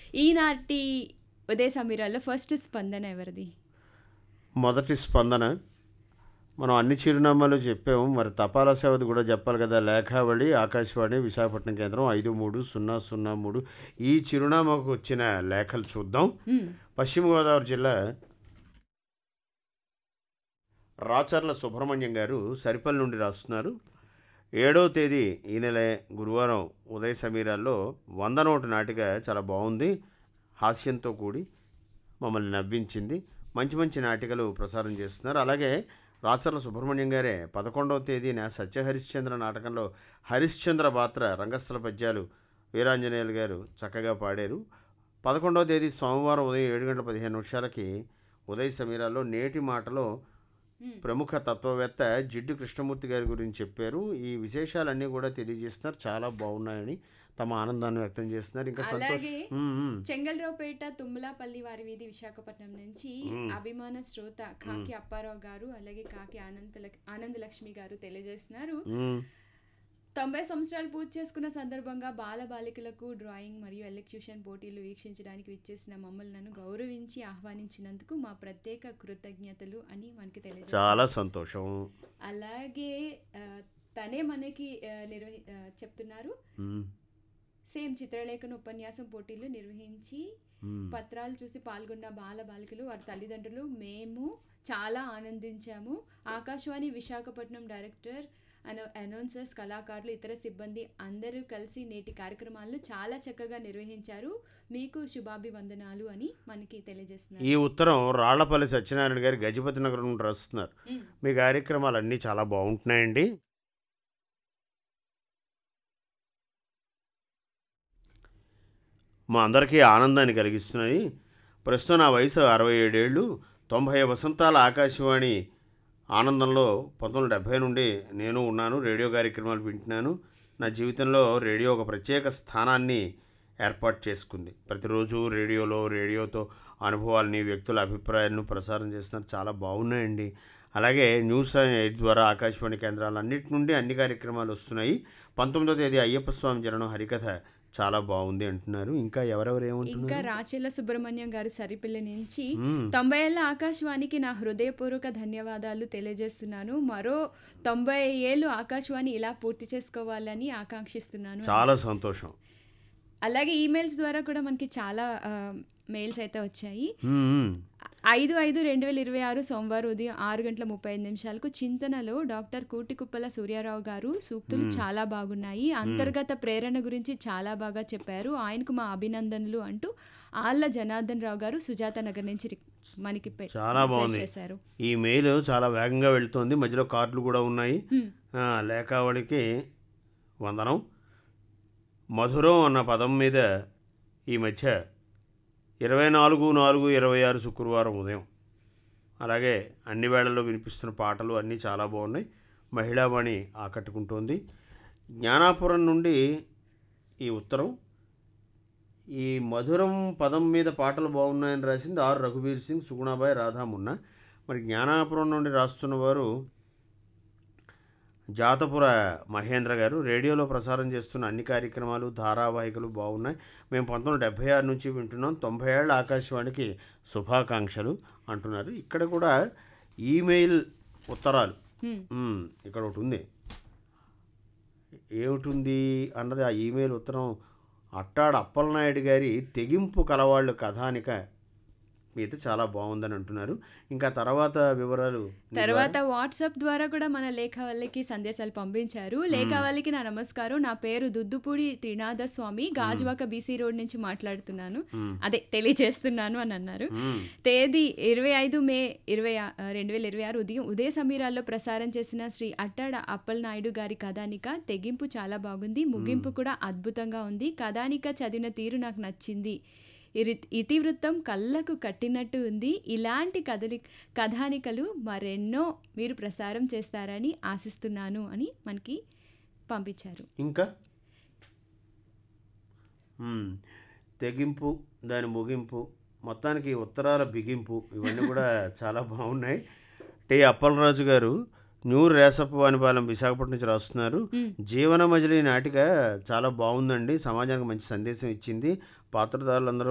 ఈనాటి ఉదయ సమీరాల్లో ఫస్ట్ స్పందన ఎవరిది మొదటి స్పందన మనం అన్ని చిరునామాలు చెప్పాము మరి తపాలా సేవది కూడా చెప్పాలి కదా లేఖావళి ఆకాశవాణి విశాఖపట్నం కేంద్రం ఐదు మూడు సున్నా సున్నా మూడు ఈ చిరునామాకు వచ్చిన లేఖలు చూద్దాం మ్మ్. పశ్చిమ గోదావరి జిల్లా రాచర్ల సుబ్రహ్మణ్యం గారు సరిపల్లి నుండి రాస్తున్నారు ఏడవ తేదీ ఈ నెల గురువారం ఉదయ సమీరాల్లో వంద నోటు నాటిక చాలా బాగుంది హాస్యంతో కూడి మమ్మల్ని నవ్వించింది మంచి మంచి నాటికలు ప్రసారం చేస్తున్నారు అలాగే రాచర్ల సుబ్రహ్మణ్యం గారే పదకొండవ తేదీన సత్యహరిశ్చంద్ర నాటకంలో హరిశ్చంద్ర పాత్ర రంగస్థల పద్యాలు వీరాంజనేయులు గారు చక్కగా పాడారు పదకొండవ తేదీ సోమవారం ఉదయం ఏడు గంటల పదిహేను నిమిషాలకి ఉదయ సమీరాల్లో నేటి మాటలో ప్రముఖ తత్వవేత్త జిడ్డు కృష్ణమూర్తి గారి గురించి చెప్పారు ఈ విశేషాలన్నీ కూడా తెలియజేస్తున్నారు చాలా బాగున్నాయని తమ ఆనందాన్ని వ్యక్తం చేస్తున్నారు ఇంకా సంతోషం అలాగే మ్మ్, మ్మ్. చెంగల్రావుపేట తుమ్మలాపల్లి వారి వీధి విశాఖపట్నం నుంచి అభిమాన శ్రోత కాకి అప్పారావు గారు అలాగే కాకి ఆనంద ఆనంద లక్ష్మి గారు తెలియజేస్తున్నారు మ్మ్. తొంభై సంవత్సరాలు పూర్తి చేసుకున్న సందర్భంగా బాల బాలికలకు డ్రాయింగ్ మరియు ఎలక్యూషన్ పోటీలు వీక్షించడానికి విచ్చేసిన మమ్మల్ని గౌరవించి ఆహ్వానించినందుకు మా ప్రత్యేక కృతజ్ఞతలు అని మనకి తెలియజేస్తారు చాలా సంతోషం అలాగే ఆ, తనే మనకి ఆ, నిర్వహి ఆ, చెప్తున్నారు మ్మ్. సేమ్ చిత్రలేఖన ఉపన్యాసం పోటీలు నిర్వహించి మ్మ్. పత్రాలు చూసి పాల్గొన్న బాల బాలికలు వారి తల్లిదండ్రులు మేము చాలా ఆనందించాము ఆకాశవాణి విశాఖపట్నం డైరెక్టర్ అన అనౌన్సర్స్ కళాకారులు ఇతర సిబ్బంది అందరూ కలిసి నేటి కార్యక్రమాలను చాలా చక్కగా నిర్వహించారు మీకు శుభాభివందనాలు అని మనకి తెలియజేస్తున్నారు ఈ ఉత్తరం రాళ్లపల్లి సత్యనారాయణ గారి గజపతి నగరం నుండి రాస్తున్నారు మ్మ్. మీ కార్యక్రమాలు అన్నీ చాలా బాగుంటున్నాయండి మా అందరికీ ఆనందాన్ని కలిగిస్తున్నాయి ప్రస్తుతం నా వయసు అరవై ఏడేళ్ళు తొంభై వసంతాల ఆకాశవాణి ఆనందంలో పంతొమ్మిది వందల డెబ్భై నుండి నేను ఉన్నాను రేడియో కార్యక్రమాలు వింటున్నాను నా జీవితంలో రేడియో ఒక ప్రత్యేక స్థానాన్ని ఏర్పాటు చేసుకుంది ప్రతిరోజు రేడియోలో రేడియోతో అనుభవాలని వ్యక్తుల అభిప్రాయాలను ప్రసారం చేస్తున్నారు చాలా బాగున్నాయండి అలాగే న్యూస్ ఎయిట్ ద్వారా ఆకాశవాణి కేంద్రాలన్నిటి నుండి అన్ని కార్యక్రమాలు వస్తున్నాయి పంతొమ్మిదో తేదీ అయ్యప్ప స్వామి జననం హరికథ చాలా బాగుంది అంటున్నారు ఇంకా ఎవరెవరు ఇంకా ఏమంటున్నారు రాచెల్ల సుబ్రహ్మణ్యం గారి సరిపిల్లి నుంచి మ్మ్. తొంభై ఏళ్ళ ఆకాశవాణికి నా హృదయపూర్వక ధన్యవాదాలు తెలియజేస్తున్నాను మరో తొంభై ఏళ్ళు ఆకాశవాణి ఇలా పూర్తి చేసుకోవాలని ఆకాంక్షిస్తున్నాను చాలా సంతోషం అలాగే ఈమెయిల్స్ ద్వారా కూడా మనకి చాలా మెయిల్స్ అయితే వచ్చాయి మ్మ్. ఐదు ఐదు రెండు వేల ఇరవై ఆరు సోమవారం ఉదయం ఆరు గంటల ముప్పై ఐదు నిమిషాలకు చింతనలో డాక్టర్ కూటికుప్పల సూర్యారావు గారు సూక్తులు చాలా బాగున్నాయి అంతర్గత ప్రేరణ గురించి చాలా బాగా చెప్పారు ఆయనకు మా అభినందనలు అంటూ ఆళ్ళ జనార్దన్ రావు గారు సుజాత నగర్ నుంచి రి- మనకి పె- చాలా మెసేజ్ బాగుంది. చేశారు ఈ మెయిల్ చాలా వేగంగా వెళ్తోంది మధ్యలో కార్డులు కూడా ఉన్నాయి హ్మ్. ఆ, లేఖావళికి వందనం మధురం అన్న పదం మీద ఈ మధ్య ఇరవై నాలుగు నాలుగు ఇరవై ఆరు శుక్రవారం ఉదయం అలాగే అన్ని వేళల్లో వినిపిస్తున్న పాటలు అన్నీ చాలా బాగున్నాయి మహిళావాణి ఆకట్టుకుంటోంది జ్ఞానాపురం నుండి ఈ ఉత్తరం ఈ మధురం పదం మీద పాటలు బాగున్నాయని రాసింది ఆర్ రఘువీర్ సింగ్ సుగుణాబాయ్ రాధామున్న మరి జ్ఞానాపురం నుండి రాస్తున్న వారు జాతపుర మహేంద్ర గారు రేడియోలో ప్రసారం చేస్తున్న అన్ని కార్యక్రమాలు ధారావాహికలు బాగున్నాయి మేము పంతొమ్మిది వందల డెబ్భై ఆరు నుంచి వింటున్నాం తొంభై ఏళ్ళ ఆకాశవాణికి శుభాకాంక్షలు అంటున్నారు ఇక్కడ కూడా ఈమెయిల్ ఉత్తరాలు హ్మ్. మ్మ్, ఇక్కడ ఒకటి ఉంది ఏమిటుంది అన్నది ఆ ఈమెయిల్ ఉత్తరం అట్టాడు అప్పలనాయుడు గారి తెగింపు కలవాళ్ళు కథానిక మీద చాలా బాగుందని అంటున్నారు ఇంకా తర్వాత వివరాలు మీ తర్వాత వాట్సాప్ ద్వారా కూడా మన లేఖవల్లికి సందేశాలు పంపించారు లేఖవల్లికి నా నమస్కారం నా పేరు దుద్దుపూడి త్రినాథ స్వామి గాజువాక బీసీ రోడ్ నుంచి మాట్లాడుతున్నాను అదే తెలియజేస్తున్నాను అని అన్నారు మ్మ్. తేదీ ఇరవై ఐదు మే ఇరవై ఆ- రెండు వేల ఇరవై ఆరు ఉదయం ఉదయ సమీరాల్లో ప్రసారం చేసిన శ్రీ అట్టాడ అప్పలనాయుడు గారి కథానిక తెగింపు చాలా బాగుంది ముగింపు కూడా అద్భుతంగా ఉంది కథానిక చదివిన తీరు నాకు నచ్చింది ఇరి- ఇతివృత్తం కళ్ళకు కట్టినట్టు ఉంది ఇలాంటి కథలి కథానికలు మరెన్నో మీరు ప్రసారం చేస్తారని ఆశిస్తున్నాను అని మనకి పంపించారు ఇంకా మ్మ్. తెగింపు దాని ముగింపు మొత్తానికి ఉత్తరాల బిగింపు ఇవన్నీ కూడా చాలా బాగున్నాయి టి అప్పలరాజు గారు న్యూ రేసప్ వానిపాలెం విశాఖపట్నం నుంచి రాస్తున్నారు జీవన మజిలీ నాటిక చాలా బాగుందండి సమాజానికి మంచి సందేశం ఇచ్చింది పాత్రధారులందరూ